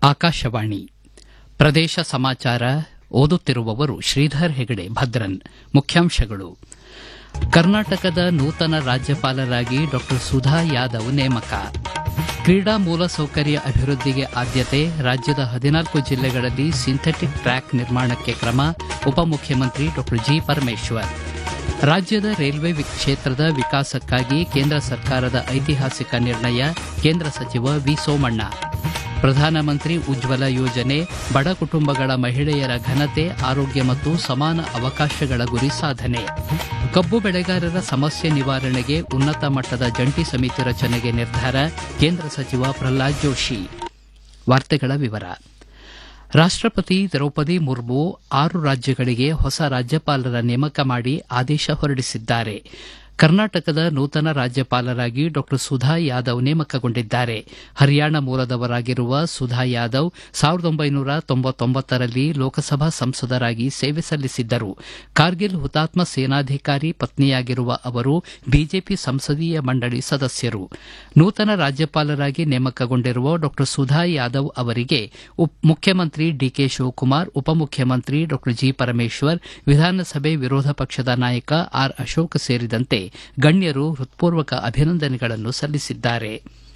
ಆಕಾಶವಾಣಿ ಪ್ರದೇಶ ಸಮಾಚಾರ ಓದುತ್ತಿರುವವರು ಶ್ರೀಧರ್ ಹೆಗಡೆ ಭದ್ರನ್ ಮುಖ್ಯಾಂಶಗಳು ಕರ್ನಾಟಕದ ನೂತನ ರಾಜ್ಯಪಾಲರಾಗಿ ಡಾ ಸುಧಾ ಯಾದವ್ ನೇಮಕ ಕ್ರೀಡಾ ಮೂಲಸೌಕರ್ಯ ಅಭಿವೃದ್ಧಿಗೆ ಆದ್ಯತೆ ರಾಜ್ಯದ ಹದಿನಾಲ್ಕು ಜಿಲ್ಲೆಗಳಲ್ಲಿ ಸಿಂಥೆಟಿಕ್ ಟ್ರ್ಯಾಕ್ ನಿರ್ಮಾಣಕ್ಕೆ ಕ್ರಮ ಉಪಮುಖ್ಯಮಂತ್ರಿ ಡಾ ಜಿ ಪರಮೇಶ್ವರ್ ರಾಜ್ಯದ ರೈಲ್ವೆ ಕ್ಷೇತ್ರದ ವಿಕಾಸಕ್ಕಾಗಿ ಕೇಂದ್ರ ಸರ್ಕಾರದ ಐತಿಹಾಸಿಕ ನಿರ್ಣಯ ಕೇಂದ್ರ ಸಚಿವ ವಿ ಸೋಮಣ್ಣ ಪ್ರಧಾನಮಂತ್ರಿ ಉಜ್ವಲ ಯೋಜನೆ ಬಡ ಕುಟುಂಬಗಳ ಮಹಿಳೆಯರ ಘನತೆ ಆರೋಗ್ಯ ಮತ್ತು ಸಮಾನ ಅವಕಾಶಗಳ ಗುರಿ ಸಾಧನೆ ಕಬ್ಬು ಬೆಳೆಗಾರರ ಸಮಸ್ಯೆ ನಿವಾರಣೆಗೆ ಉನ್ನತ ಮಟ್ಟದ ಜಂಟಿ ಸಮಿತಿ ರಚನೆಗೆ ನಿರ್ಧಾರ ಕೇಂದ್ರ ಸಚಿವ ಪ್ರಹ್ಲಾದ್ ಜೋಶಿ ವಾರ್ತೆಗಳ ವಿವರ ರಾಷ್ಟಪತಿ ದ್ರೌಪದಿ ಮುರ್ಮು ಆರು ರಾಜ್ಯಗಳಿಗೆ ಹೊಸ ರಾಜ್ಯಪಾಲರ ನೇಮಕ ಮಾಡಿ ಆದೇಶ ಹೊರಡಿಸಿದ್ದಾರೆ ಕರ್ನಾಟಕದ ನೂತನ ರಾಜ್ಯಪಾಲರಾಗಿ ಡಾ ಸುಧಾ ಯಾದವ್ ನೇಮಕಗೊಂಡಿದ್ದಾರೆ ಹರಿಯಾಣ ಮೂಲದವರಾಗಿರುವ ಸುಧಾ ಯಾದವ್ ಸಾವಿರದ ಒಂಬೈನೂರ ತೊಂಬತ್ತೊಂಬತ್ತರಲ್ಲಿ ಲೋಕಸಭಾ ಸಂಸದರಾಗಿ ಸೇವೆ ಸಲ್ಲಿಸಿದ್ದರು ಕಾರ್ಗಿಲ್ ಹುತಾತ್ಮ ಸೇನಾಧಿಕಾರಿ ಪತ್ನಿಯಾಗಿರುವ ಅವರು ಬಿಜೆಪಿ ಸಂಸದೀಯ ಮಂಡಳಿ ಸದಸ್ಯರು ನೂತನ ರಾಜ್ಯಪಾಲರಾಗಿ ನೇಮಕಗೊಂಡಿರುವ ಡಾ ಸುಧಾ ಯಾದವ್ ಅವರಿಗೆ ಮುಖ್ಯಮಂತ್ರಿ ಡಿಕೆ ಶಿವಕುಮಾರ್ ಉಪಮುಖ್ಯಮಂತ್ರಿ ಡಾ ಜಿ ಪರಮೇಶ್ವರ್ ವಿಧಾನಸಭೆ ವಿರೋಧ ಪಕ್ಷದ ನಾಯಕ ಆರ್ ಅಶೋಕ್ ಸೇರಿದಂತೆ ಗಣ್ಯರು ಹೃತ್ಪೂರ್ವಕ ಅಭಿನಂದನೆಗಳನ್ನು ಸಲ್ಲಿಸಿದ್ದಾರೆ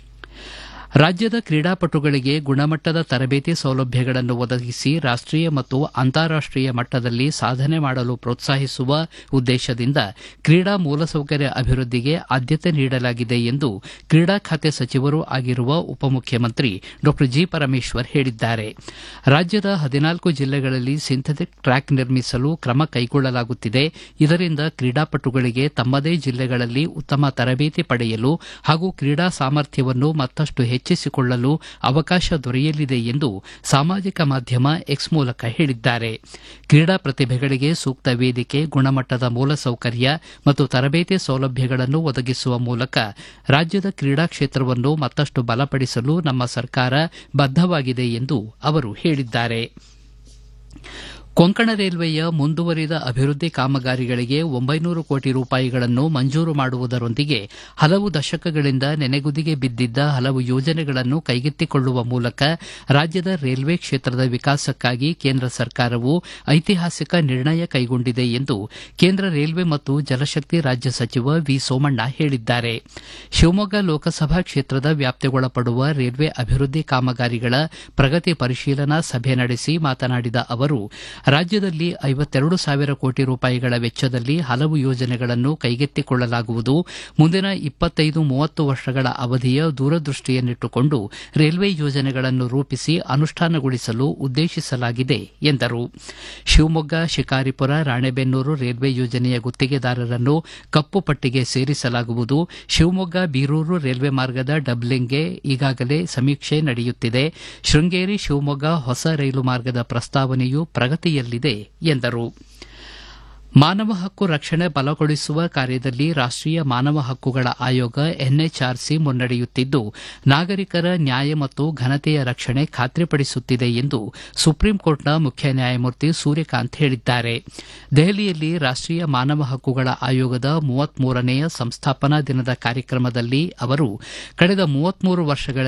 ರಾಜ್ಯದ ಕ್ರೀಡಾಪಟುಗಳಿಗೆ ಗುಣಮಟ್ಟದ ತರಬೇತಿ ಸೌಲಭ್ಯಗಳನ್ನು ಒದಗಿಸಿ ರಾಷ್ಟೀಯ ಮತ್ತು ಅಂತಾರಾಷ್ಟೀಯ ಮಟ್ಟದಲ್ಲಿ ಸಾಧನೆ ಮಾಡಲು ಪ್ರೋತ್ಸಾಹಿಸುವ ಉದ್ದೇಶದಿಂದ ಕ್ರೀಡಾ ಮೂಲಸೌಕರ್ಯ ಅಭಿವೃದ್ಧಿಗೆ ಆದ್ಯತೆ ನೀಡಲಾಗಿದೆ ಎಂದು ಕ್ರೀಡಾ ಖಾತೆ ಸಚಿವರೂ ಆಗಿರುವ ಉಪಮುಖ್ಯಮಂತ್ರಿ ಡಾ ಜಿ ಪರಮೇಶ್ವರ್ ಹೇಳಿದ್ದಾರೆ ರಾಜ್ಯದ ಹದಿನಾಲ್ಕು ಜಿಲ್ಲೆಗಳಲ್ಲಿ ಸಿಂಥೆಟಿಕ್ ಟ್ರ್ಯಾಕ್ ನಿರ್ಮಿಸಲು ಕ್ರಮ ಕೈಗೊಳ್ಳಲಾಗುತ್ತಿದೆ ಇದರಿಂದ ಕ್ರೀಡಾಪಟುಗಳಿಗೆ ತಮ್ಮದೇ ಜಿಲ್ಲೆಗಳಲ್ಲಿ ಉತ್ತಮ ತರಬೇತಿ ಪಡೆಯಲು ಹಾಗೂ ಕ್ರೀಡಾ ಸಾಮರ್ಥ್ಯವನ್ನು ಮತ್ತಷ್ಟು ಹೆಚ್ಚಿಸಿಕೊಳ್ಳಲು ಅವಕಾಶ ದೊರೆಯಲಿದೆ ಎಂದು ಸಾಮಾಜಿಕ ಮಾಧ್ಯಮ ಎಕ್ಸ್ ಮೂಲಕ ಹೇಳಿದ್ದಾರೆ ಕ್ರೀಡಾ ಪ್ರತಿಭೆಗಳಿಗೆ ಸೂಕ್ತ ವೇದಿಕೆ ಗುಣಮಟ್ಟದ ಮೂಲಸೌಕರ್ಯ ಮತ್ತು ತರಬೇತಿ ಸೌಲಭ್ಯಗಳನ್ನು ಒದಗಿಸುವ ಮೂಲಕ ರಾಜ್ಯದ ಕ್ರೀಡಾ ಕ್ಷೇತ್ರವನ್ನು ಮತ್ತಷ್ಟು ಬಲಪಡಿಸಲು ನಮ್ಮ ಸರ್ಕಾರ ಬದ್ದವಾಗಿದೆ ಎಂದು ಅವರು ಹೇಳಿದ್ದಾರೆ ಕೊಂಕಣ ರೈಲ್ವೆಯ ಮುಂದುವರಿದ ಅಭಿವೃದ್ಧಿ ಕಾಮಗಾರಿಗಳಿಗೆ ಒಂಬೈನೂರು ಕೋಟಿ ರೂಪಾಯಿಗಳನ್ನು ಮಂಜೂರು ಮಾಡುವುದರೊಂದಿಗೆ ಹಲವು ದಶಕಗಳಿಂದ ನೆನೆಗುದಿಗೆ ಬಿದ್ದಿದ್ದ ಹಲವು ಯೋಜನೆಗಳನ್ನು ಕೈಗೆತ್ತಿಕೊಳ್ಳುವ ಮೂಲಕ ರಾಜ್ಯದ ರೈಲ್ವೆ ಕ್ಷೇತ್ರದ ವಿಕಾಸಕ್ಕಾಗಿ ಕೇಂದ್ರ ಸರ್ಕಾರವು ಐತಿಹಾಸಿಕ ನಿರ್ಣಯ ಕೈಗೊಂಡಿದೆ ಎಂದು ಕೇಂದ್ರ ರೈಲ್ವೆ ಮತ್ತು ಜಲಶಕ್ತಿ ರಾಜ್ಯ ಸಚಿವ ವಿ ಸೋಮಣ್ಣ ಹೇಳಿದ್ದಾರೆ ಶಿವಮೊಗ್ಗ ಲೋಕಸಭಾ ಕ್ಷೇತ್ರದ ವ್ಯಾಪ್ತಿಗೊಳಪಡುವ ರೈಲ್ವೆ ಅಭಿವೃದ್ಧಿ ಕಾಮಗಾರಿಗಳ ಪ್ರಗತಿ ಪರಿಶೀಲನಾ ಸಭೆ ನಡೆಸಿ ಮಾತನಾಡಿದ ಅವರು ರಾಜ್ಯದಲ್ಲಿ ಐವತ್ತೆರಡು ಸಾವಿರ ಕೋಟಿ ರೂಪಾಯಿಗಳ ವೆಚ್ಚದಲ್ಲಿ ಹಲವು ಯೋಜನೆಗಳನ್ನು ಕೈಗೆತ್ತಿಕೊಳ್ಳಲಾಗುವುದು ಮುಂದಿನ ಇಪ್ಪತ್ತೈದು ಮೂವತ್ತು ವರ್ಷಗಳ ಅವಧಿಯ ದೂರದೃಷ್ಟಿಯನ್ನಿಟ್ಟುಕೊಂಡು ರೈಲ್ವೆ ಯೋಜನೆಗಳನ್ನು ರೂಪಿಸಿ ಅನುಷ್ಠಾನಗೊಳಿಸಲು ಉದ್ದೇಶಿಸಲಾಗಿದೆ ಎಂದರು ಶಿವಮೊಗ್ಗ ಶಿಕಾರಿಪುರ ರಾಣೆಬೆನ್ನೂರು ರೈಲ್ವೆ ಯೋಜನೆಯ ಗುತ್ತಿಗೆದಾರರನ್ನು ಕಪ್ಪು ಪಟ್ಟಿಗೆ ಸೇರಿಸಲಾಗುವುದು ಶಿವಮೊಗ್ಗ ಬೀರೂರು ರೈಲ್ವೆ ಮಾರ್ಗದ ಡಬ್ಲಿಂಗ್ಗೆ ಈಗಾಗಲೇ ಸಮೀಕ್ಷೆ ನಡೆಯುತ್ತಿದೆ ಶೃಂಗೇರಿ ಶಿವಮೊಗ್ಗ ಹೊಸ ರೈಲು ಮಾರ್ಗದ ಪ್ರಸ್ತಾವನೆಯು ಪ್ರಗತಿಯಲ್ಲಿದೆ ಎಂದರು ಮಾನವ ಹಕ್ಕು ರಕ್ಷಣೆ ಬಲಗೊಳಿಸುವ ಕಾರ್ಯದಲ್ಲಿ ರಾಷ್ಟೀಯ ಮಾನವ ಹಕ್ಕುಗಳ ಆಯೋಗ ಎನ್ಎಚ್ಆರ್ಸಿ ಮುನ್ನಡೆಯುತ್ತಿದ್ದು ನಾಗರಿಕರ ನ್ಯಾಯ ಮತ್ತು ಘನತೆಯ ರಕ್ಷಣೆ ಖಾತ್ರಿಪಡಿಸುತ್ತಿದೆ ಎಂದು ಸುಪ್ರೀಂಕೋರ್ಟ್ನ ಮುಖ್ಯ ನ್ಯಾಯಮೂರ್ತಿ ಸೂರ್ಯಕಾಂತ್ ಹೇಳಿದ್ದಾರೆ ದೆಹಲಿಯಲ್ಲಿ ರಾಷ್ಟೀಯ ಮಾನವ ಹಕ್ಕುಗಳ ಆಯೋಗದ ಮೂವತ್ಮೂರನೆಯ ಸಂಸ್ಥಾಪನಾ ದಿನದ ಕಾರ್ಯಕ್ರಮದಲ್ಲಿ ಅವರು ಕಳೆದ ಮೂವತ್ಮೂರು ವರ್ಷಗಳ